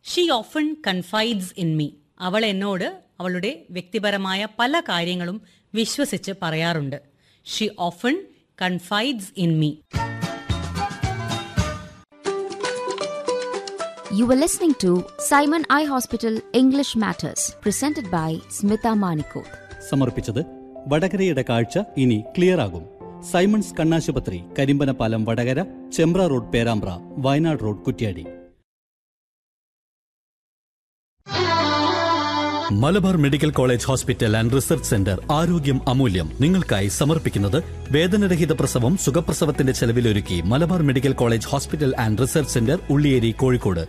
She often confides in me അവൾ എന്നോട് അവളുടെ വ്യക്തിപരമായ പല കാര്യങ്ങളും വിശ്വസിച്ച് പറയാറുണ്ട് she often confides in me You were listening to Simon Eye Hospital English Matters, presented by Smita Manikoth. സമർപ്പിച്ചത് വടകരയുടെ കാഴ്ച ഇനി ക്ലിയർ ആകും സൈമൺസ് കണ്ണാശുപത്രി Karimpanapalam Vadakara Chembra road Perambra Wayanad road Kuttiady Malabar medical college hospital and research centre ആരോഗ്യം അമൂല്യം നിങ്ങൾക്കായി സമർപ്പിക്കുന്നത് വേദനരഹിത പ്രസവം സുഖപ്രസവത്തിന്റെ ചെലവിലൊരുക്കി Malabar medical college hospital and research centre Ulliyeri Kozhikode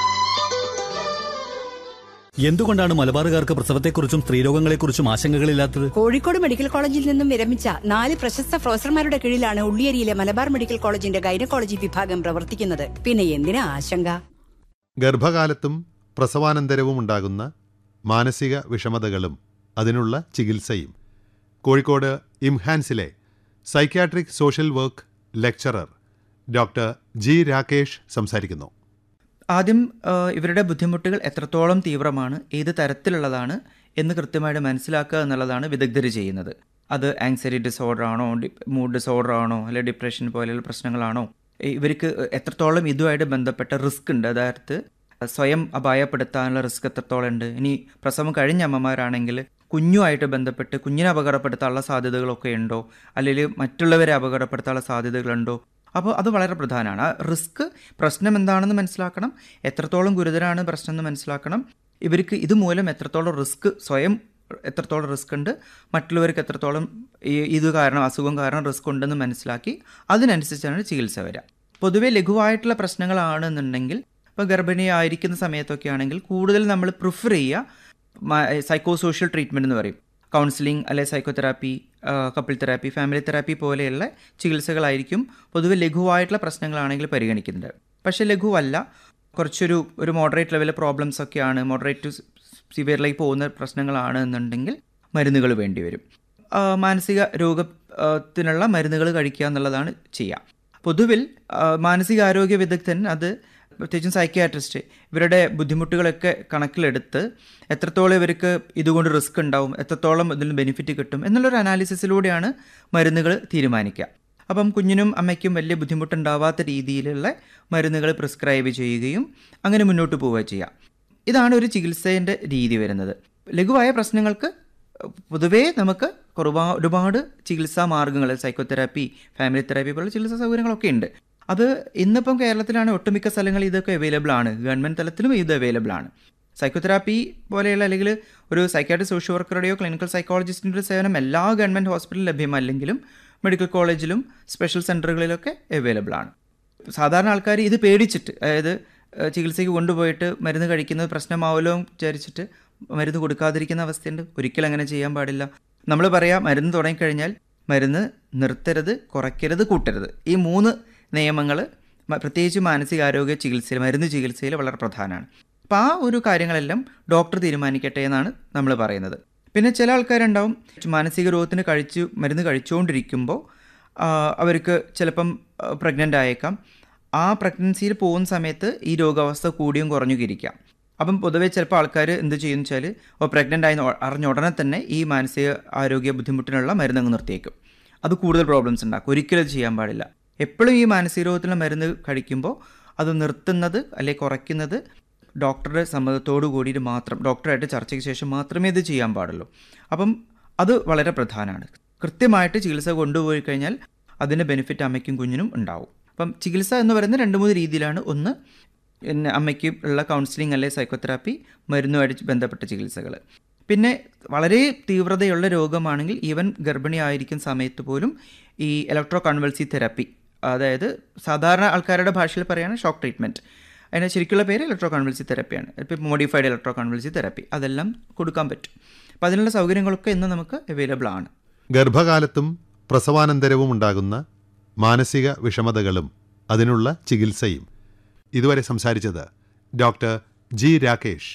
എന്തുകൊണ്ടാണ് മലബാറുകാർക്ക് പ്രസവത്തെക്കുറിച്ചും സ്ത്രീരോഗങ്ങളെക്കുറിച്ചും ആശങ്കകളില്ലാത്തത് കോഴിക്കോട് മെഡിക്കൽ കോളേജിൽ നിന്നും വിരമിച്ച നാല് പ്രശസ്ത പ്രൊഫസർമാരുടെ കീഴിലാണ് ഉള്ളിയേരിയിലെ മലബാർ മെഡിക്കൽ കോളേജിന്റെ ഗൈനക്കോളജി വിഭാഗം പ്രവർത്തിക്കുന്നത് പിന്നെ എന്തിനാ ആശങ്ക ഗർഭകാലത്തും പ്രസവാനന്തരവും ഉണ്ടാകുന്ന മാനസിക വിഷമതകളും അതിനുള്ള ചികിത്സയും കോഴിക്കോട് ഇംഹാൻസിലെ psychiatric social work lecturer doctor G Rakesh സംസാരിക്കുന്നു ആദ്യം ആ, ഇവരുടെ ബുദ്ധിമുട്ടുകൾ എത്രത്തോളം തീവ്രമാണ് ഏത് തരത്തിലുള്ളതാണ് എന്ന് കൃത്യമായിട്ട് മനസ്സിലാക്കുക എന്നുള്ളതാണ് വിദഗ്ധർ ചെയ്യുന്നത് അത് ആങ്സൈറ്റി ഡിസോർഡർ ആണോ മൂഡ് ഡിസോർഡർ ആണോ അല്ലെങ്കിൽ ഡിപ്രഷൻ പോലെയുള്ള പ്രശ്നങ്ങളാണോ ഇ- ഇവർക്ക് എത്രത്തോളം ഇതുമായിട്ട് ബന്ധപ്പെട്ട റിസ്ക് ഉണ്ട് അതായത് സ്വയം അപായപ്പെടുത്താനുള്ള റിസ്ക് എത്രത്തോളം ഉണ്ട് ഇനി പ്രസവം കഴിഞ്ഞ അമ്മമാരാണെങ്കിൽ കുഞ്ഞുമായിട്ട് ബന്ധപ്പെട്ട് കുഞ്ഞിനെ അപകടപ്പെടുത്താനുള്ള സാധ്യതകളൊക്കെ ഉണ്ടോ അല്ലെങ്കിൽ മറ്റുള്ളവരെ അപകടപ്പെടുത്താനുള്ള സാധ്യതകളുണ്ടോ അപ്പോൾ അത് വളരെ പ്രധാനമാണ് ആ റിസ്ക് പ്രശ്നം എന്താണെന്ന് മനസ്സിലാക്കണം എത്രത്തോളം ഗുരുതരമാണ് പ്രശ്നം എന്ന് മനസ്സിലാക്കണം ഇവർക്ക് ഇതുമൂലം എത്രത്തോളം റിസ്ക് സ്വയം എത്രത്തോളം റിസ്ക് ഉണ്ട് മറ്റുള്ളവർക്ക് എത്രത്തോളം ഈ ഇത് കാരണം അസുഖം കാരണം റിസ്ക് ഉണ്ടെന്ന് മനസ്സിലാക്കി അതിനനുസരിച്ചാണ് ചികിത്സ വരിക പൊതുവേ ലഘുവായിട്ടുള്ള പ്രശ്നങ്ങളാണെന്നുണ്ടെങ്കിൽ ഇപ്പോൾ ഗർഭിണിയായിരിക്കുന്ന സമയത്തൊക്കെ ആണെങ്കിൽ കൂടുതൽ നമ്മൾ പ്രിഫർ ചെയ്യുക സൈക്കോ സോഷ്യൽ ട്രീറ്റ്മെൻറ്റ് എന്ന് പറയും കൗൺസിലിംഗ് അല്ലെ psychotherapy couple therapy family therapy പോലെയുള്ള ചികിത്സകളായിരിക്കും പൊതുവെ ലഘുവായിട്ടുള്ള പ്രശ്നങ്ങളാണെങ്കിൽ പരിഗണിക്കുന്നത് പക്ഷേ ലഘുവല്ല കുറച്ചൊരു ഒരു മോഡറേറ്റ് ലെവൽ പ്രോബ്ലംസ് ഒക്കെയാണ് മോഡറേറ്റ് ടു സിവിയറിലേക്ക് പോകുന്ന പ്രശ്നങ്ങളാണ് എന്നുണ്ടെങ്കിൽ മരുന്നുകൾ വേണ്ടി വരും ആ, മാനസിക രോഗത്തിനുള്ള മരുന്നുകൾ കഴിക്കുക എന്നുള്ളതാണ് ചെയ്യുക പൊതുവിൽ ആ, മാനസികാരോഗ്യ വിദഗ്ധൻ അത് പ്രത്യേകിച്ചും സൈക്യാട്രിസ്റ്റ് ഇവരുടെ ബുദ്ധിമുട്ടുകളൊക്കെ കണക്കിലെടുത്ത് എത്രത്തോളം ഇവർക്ക് ഇതുകൊണ്ട് റിസ്ക് ഉണ്ടാവും എത്രത്തോളം ഇതിൽ ബെനിഫിറ്റ് കിട്ടും എന്നുള്ളൊരു അനാലിസിസിലൂടെയാണ് മരുന്നുകൾ തീരുമാനിക്കുക അപ്പം കുഞ്ഞിനും അമ്മയ്ക്കും വലിയ ബുദ്ധിമുട്ടുണ്ടാവാത്ത രീതിയിലുള്ള മരുന്നുകൾ പ്രിസ്ക്രൈബ് ചെയ്യുകയും അങ്ങനെ മുന്നോട്ട് പോവുക ചെയ്യുക ഇതാണ് ഒരു ചികിത്സേൻ്റെ രീതി വരുന്നത് ലഘുവായ പ്രശ്നങ്ങൾക്ക് പൊതുവേ നമുക്ക് കുറവാ ഒരുപാട് ചികിത്സാ മാർഗ്ഗങ്ങൾ സൈക്കോതെറാപ്പി ഫാമിലി തെറാപ്പി പോലുള്ള ചികിത്സാ സൗകര്യങ്ങളൊക്കെ ഉണ്ട് അത് ഇന്നിപ്പം കേരളത്തിലാണ് ഒട്ടുമിക്ക സ്ഥലങ്ങളിൽ ഇതൊക്കെ അവൈലബിൾ ആണ് ഗവൺമെൻറ് തലത്തിലും ഇത് അവൈലബിൾ ആണ് സൈക്കോതെറാപ്പി പോലെയുള്ള അല്ലെങ്കിൽ ഒരു സൈക്കാട്രി സോഷ്യൽ വർക്കറുടെയോ ക്ലിനിക്കൽ സൈക്കോളജിസ്റ്റിൻ്റെ സേവനം എല്ലാ ഗവൺമെൻറ് ഹോസ്പിറ്റലിലും ലഭ്യമല്ലെങ്കിലും മെഡിക്കൽ കോളേജിലും സ്പെഷ്യൽ സെൻറ്ററുകളിലൊക്കെ അവൈലബിൾ ആണ് സാധാരണ ആൾക്കാർ ഇത് പേടിച്ചിട്ട് അതായത് ഏഹ്, ചികിത്സയ്ക്ക് കൊണ്ടുപോയിട്ട് മരുന്ന് കഴിക്കുന്നത് പ്രശ്നമാവല്ലോ എന്ന് വിചാരിച്ചിട്ട് മരുന്ന് കൊടുക്കാതിരിക്കുന്ന അവസ്ഥയുണ്ട് ഒരിക്കലും അങ്ങനെ ചെയ്യാൻ പാടില്ല നമ്മൾ പറയാം മരുന്ന് തുടങ്ങിക്കഴിഞ്ഞാൽ മരുന്ന് നിർത്തരുത് കുറയ്ക്കരുത് കൂട്ടരുത് ഈ മൂന്ന് നിയമങ്ങൾ പ്രത്യേകിച്ച് മാനസികാരോഗ്യ ചികിത്സയിൽ മരുന്ന് ചികിത്സയിൽ വളരെ പ്രധാനമാണ് അപ്പോൾ ആ ഒരു കാര്യങ്ങളെല്ലാം ഡോക്ടർ തീരുമാനിക്കട്ടെ എന്നാണ് നമ്മൾ പറയുന്നത് പിന്നെ ചില ആൾക്കാരുണ്ടാവും മാനസിക രോഗത്തിന് കഴിച്ചു മരുന്ന് കഴിച്ചുകൊണ്ടിരിക്കുമ്പോൾ ആ, അവർക്ക് ചിലപ്പം പ്രഗ്നൻ്റ് ആയേക്കാം ആ പ്രഗ്നൻസിയിൽ പോകുന്ന സമയത്ത് ഈ രോഗാവസ്ഥ കൂടിയും കുറഞ്ഞും ഇരിക്കാം അപ്പം പൊതുവേ ചിലപ്പോൾ ആൾക്കാർ എന്ത് ചെയ്യുമെന്ന് വെച്ചാൽ ഓ പ്രഗ്നൻ്റ് ആയി എന്ന് അറിഞ്ഞ ഉടനെ തന്നെ ഈ മാനസിക ആരോഗ്യ ബുദ്ധിമുട്ടിനുള്ള മരുന്നങ്ങ് നിർത്തിയേക്കും അത് കൂടുതൽ പ്രോബ്ലംസ് ഉണ്ടാക്കും ഒരിക്കലും അത് ചെയ്യാൻ പാടില്ല എപ്പോഴും ഈ മാനസിക രോഗത്തിനുള്ള മരുന്ന് കഴിക്കുമ്പോൾ അത് നിർത്തുന്നത് അല്ലെങ്കിൽ കുറയ്ക്കുന്നത് ഡോക്ടറുടെ സമ്മതത്തോടു കൂടിയിട്ട് മാത്രം ഡോക്ടറായിട്ട് ചർച്ചയ്ക്ക് ശേഷം മാത്രമേ ഇത് ചെയ്യാൻ പാടുള്ളൂ അപ്പം അത് വളരെ പ്രധാനമാണ് കൃത്യമായിട്ട് ചികിത്സ കൊണ്ടുപോയി കഴിഞ്ഞാൽ അതിൻ്റെ ബെനിഫിറ്റ് അമ്മയ്ക്കും കുഞ്ഞിനും ഉണ്ടാവും അപ്പം ചികിത്സ എന്ന് പറയുന്നത് രണ്ട് മൂന്ന് രീതിയിലാണ് ഒന്ന് പിന്നെ അമ്മയ്ക്ക് ഉള്ള കൗൺസിലിംഗ് അല്ലെ സൈക്കോതെറാപ്പി മരുന്നുമായിട്ട് ബന്ധപ്പെട്ട ചികിത്സകൾ പിന്നെ വളരെ തീവ്രതയുള്ള രോഗമാണെങ്കിൽ ഈവൻ ഗർഭിണിയായിരിക്കുന്ന സമയത്ത് പോലും ഈ ഇലക്ട്രോ കൺവൾസി തെറാപ്പി അതായത് സാധാരണ ആൾക്കാരുടെ ഭാഷയിൽ പറയുകയാണ് ഷോക്ക് ട്രീറ്റ്മെൻറ്റ് അതിന് ശരിക്കുള്ള പേര് ഇലക്ട്രോ കൺവൾസി തെറാപ്പിയാണ് ഇപ്പോൾ മോഡിഫൈഡ് ഇലക്ട്രോ കൺവൾസി തെറാപ്പി അതെല്ലാം കൊടുക്കാൻ പറ്റും അപ്പോൾ അതിനുള്ള സൗകര്യങ്ങളൊക്കെ ഇന്ന് നമുക്ക് അവൈലബിൾ ആണ് ഗർഭകാലത്തും പ്രസവാനന്തരവും ഉണ്ടാകുന്ന മാനസിക വിഷമതകളും അതിനുള്ള ചികിത്സയും ഇതുവരെ സംസാരിച്ചത് doctor G Rakesh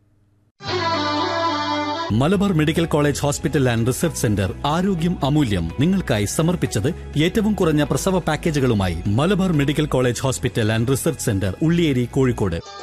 Malabar medical college hospital and research centre ആരോഗ്യം അമൂല്യം നിങ്ങൾക്കായി സമർപ്പിച്ചത് ഏറ്റവും കുറഞ്ഞ പ്രസവ പാക്കേജുകളുമായി Malabar medical college hospital and research centre Ulliyeri Kozhikode